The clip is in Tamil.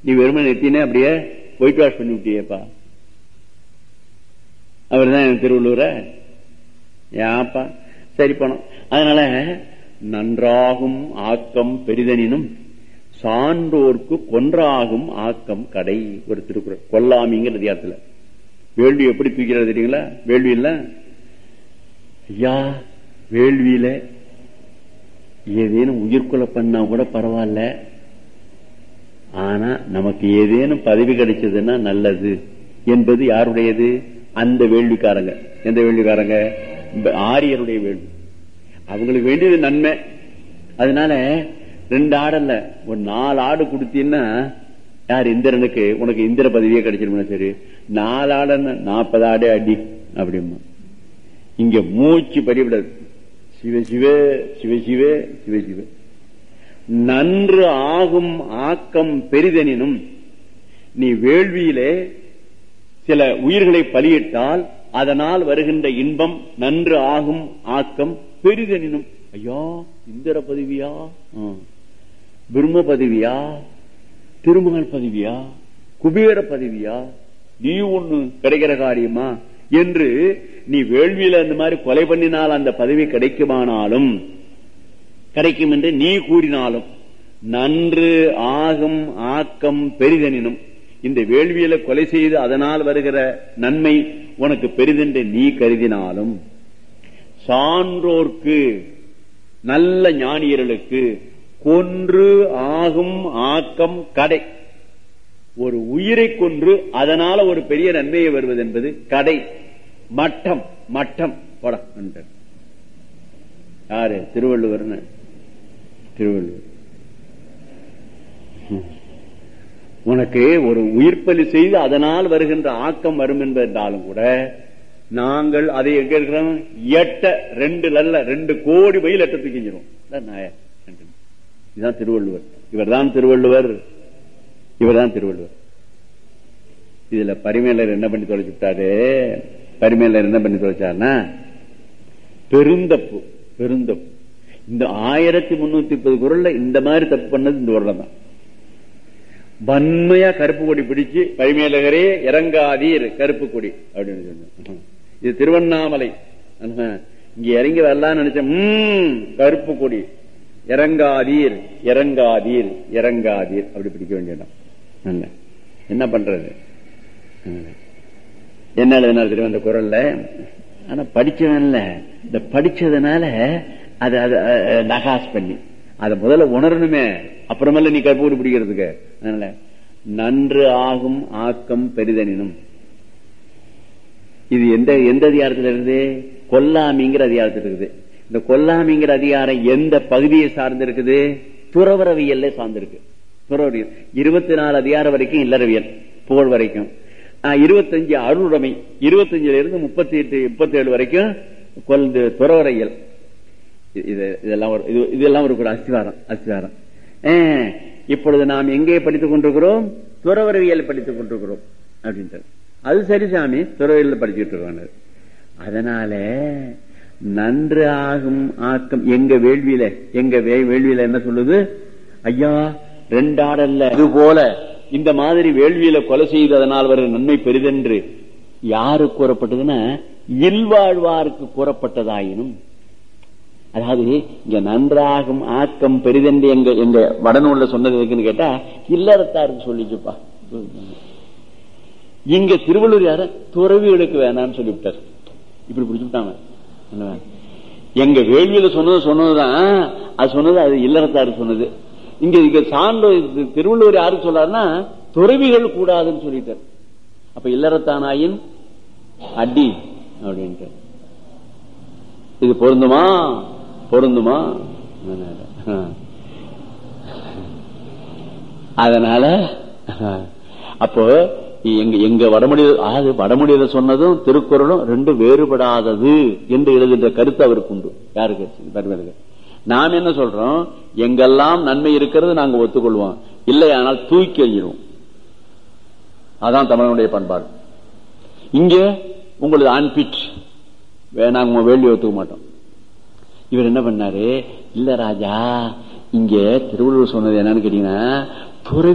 நீ வெறுமை நெத்தினே அப்படியே ஒயிட் வாஷ் பண்ணி விட்டியேப்பா அவர் தான் எனக்கு திருவள்ளுவர ஏப்பா சரி பணம் அதனால நன்றாகும் ஆக்கம் பெரிதனினும் சான்றோர்க்கு கொன்றாகும் ஆக்கம் கடை ஒரு திருக்குறள் கொல்லாமிங்கிற அதிகாரத்துல வேள்வி எப்படி தூக்கிறது தெரியுங்களா வேள்வி இல்ல ஐயா வேள்வியில ஏதேனும் உயிர்கொலை பண்ணா கூட பரவாயில்ல ஆனா நமக்கு ஏதேனும் பதவி கிடைச்சதுன்னா நல்லது என்பது யாருடையது அந்த வேள்விக்காரங்க எந்த வேள்விக்காரங்க ஆரியருடைய வேள்வி அவங்களுக்கு வேண்டியது நன்மை அதனால ரெண்டு ஆடல்ல ஒரு நாலு ஆடு கொடுத்தீங்கன்னா யார் இந்திரனுக்கு உனக்கு இந்திர பதவியே கிடைச்சிருமா சரி நாலு ஆடுன்னு நாற்பது ஆடே அடி அப்படிமா இங்க மூச்சு பறிவிடாது சிவ சிவ சிவ சிவ சிவ சிவ நன்று ஆகும் ஆக்கம் பெரிதெனினும் நீ வேள்வியிலே சில உயிர்களை பலியிட்டால் அதனால் வருகின்ற இன்பம் நன்று ஆகும் ஆக்கம் பெரிதெனினும் ஐயா இந்திர பதவியா பிரம்ம பதவியா திருமகள் பதவியா குபேர பதவியா நீ ஒண்ணு கிடைக்கிற காரியமா என்று நீ வேள்வியில அந்த மாதிரி கொலை பண்ணினால் அந்த பதவி கிடைக்குமானாலும் கிடைக்கும் என்று நீ கூறினாலும் நன்று ஆகும் ஆக்கம் பெரிதனினும் இந்த வேள்வியில கொலை செய்து அதனால் வருகிற நன்மை உனக்கு பெரிதென்று நீ கருதினாலும் சான்றோர்க்கு நல்ல ஞானியர்களுக்கு கொன்று ஆகும் ஆக்கம் கடை ஒரு உயிரை கொன்று அதனால ஒரு பெரிய நன்மையை வருவது என்பது கடை மட்டம் மட்டம் போட யாரு திருவள்ளுவர் திருவள்ளுவர் உனக்கு ஒரு உயிர்ப்பலி செய்து அதனால் வருகின்ற ஆக்கம் வரும் என்பதாலும் கூட நாங்கள் அதை எங்க இருக்கிறோம் எட்ட ரெண்டு லல்ல ரெண்டு கோடி மைல் எட்ட தூக்கிஞ்சிரும் இதுதான் திருவள்ளுவர் இவர் தான் திருவள்ளுவர் இவர் தான் திருவள்ளுவர் இதுல பரிமையாளர் என்ன பண்ணி தொலைச்சுட்டாரு பரிமையாளர் என்ன பண்ணி தொலைச்சாருன்னா பெருந்தப்பு பெருந்தப்பு இந்த ஆயிரத்தி முன்னூத்தி முப்பது குரல்ல இந்த மாதிரி தப்பு பண்ணது இந்த குரல் தான் வன்மையா கருப்பு கொடி பிடிச்சு பரிமேலகரே இறங்காதீர் கருப்பு கொடி அப்படின்னு சொன்ன இது திருவண்ணாமலை இங்க இறங்கி வரலான்னு நினைச்சேன் உம் கருப்பு கொடி இறங்காதீர் இறங்காதீர் இறங்காதீர் அப்படி பிடிக்க வேண்டியதான் என்ன பண்றது என்ன எழுதினார் தெரியும் அந்த குரல்ல ஆனா படிச்சவன்ல இந்த படிச்சதுனால அது அது நகாஸ் பண்ணி அதை முதல்ல உணரணுமே அப்புறமல்ல நீ கற்பூரி பிடிக்கிறதுக்கு அதனால நன்று ஆகும் ஆக்கம் பெரிதனினும் இது எந்த எந்த அதிகாரத்தில் இருக்குது கொல்லாமிங்கிற அதிகாரத்தில் இருக்குது இந்த கொல்லாமிங்கிற அதிகாரம் எந்த பகுதியை சார்ந்து இருக்குது துறவரவியல்ல சார்ந்திருக்கு துறவரவியல் இருபத்தி நாலு அதிகாரம் வரைக்கும் இல்லறவியல் புகழ் வரைக்கும் இருபத்தஞ்சு அருளுடைமை இருபத்தஞ்சுல இருந்து முப்பத்தி எட்டு முப்பத்தி ஏழு வரைக்கும் கொல் துறவரையல் இதெல்லாம் ஒரு இதெல்லாம் ஒரு அஸ்திவாரம் அஸ்திவாரம் இப்பொழுது நாம் எங்கே படித்துக் கொண்டிருக்கிறோம் துறவரவியல் படித்துக் கொண்டிருக்கிறோம் அப்படின்ட்டு அது சரி சாமி துறவியல் படிச்சுட்டு இருக்கோம் அதனால நன்று ஆகும் ஆக்கம் எங்க வேள்வியில எங்க வேள்வியில என்ன சொல்லுது ஐயா ரெண்டாடல்ல இது போல இந்த மாதிரி வேள்வியில கொலை செய்ததனால் வர நன்மை பெரிதென்று யாரு கூறப்பட்டதுன்னா இல்வாழ்வாருக்கு கூறப்பட்டதாயினும் அதாவது இங்க நன்றாகும் ஆக்கம் பெரிதென்று எங்க எங்க வடநூல்ல சொன்னது இருக்குன்னு கேட்டா இல்லறத்தாருக்கு சொல்லிச்சுப்பா இங்க திருவள்ளூர் யார துறவிகளுக்கு வேணாம்னு சொல்லிவிட்டார் இப்படி பிடிச்சுட்டாங்க எங்க வேள்வியில சொன்னது சொன்னதுதான் அது சொன்னது அது இல்லறத்தாருக்கு சொன்னது இங்க இங்க சான்று திருவள்ளுவர் யாருக்கு சொல்றாருன்னா துறவிகள் கூடாதுன்னு சொல்லிட்டார் அப்ப இல்லறத்தானாயின் அடி அப்படின்ட்டு இது பொருந்துமா பொருந்துமா அதனால அப்போ எங்க எங்க வடமொழியில அதாவது வடமொழியில சொன்னதும் திருக்குறளும் ரெண்டு வேறுபடாதது என்று எழுதுகின்ற கருத்து அவருக்கு உண்டு யாருக்கு நாம் என்ன சொல்றோம் எங்கெல்லாம் நன்மை இருக்கிறது நாங்க ஒத்துக்கொள்வோம் இல்லை ஆனால் தூக்கி எறிகிறோம் அதான் தமிழனுடைய பண்பாடு இங்க உங்களது அன்பிட் நாங்க வேள்வி ஒத்துக்க மாட்டோம் இவர் என்ன பண்ணாரு இல்ல ராஜா இங்க திருவள்ளுவர் சொன்னது என்னன்னு கேட்டீங்கன்னா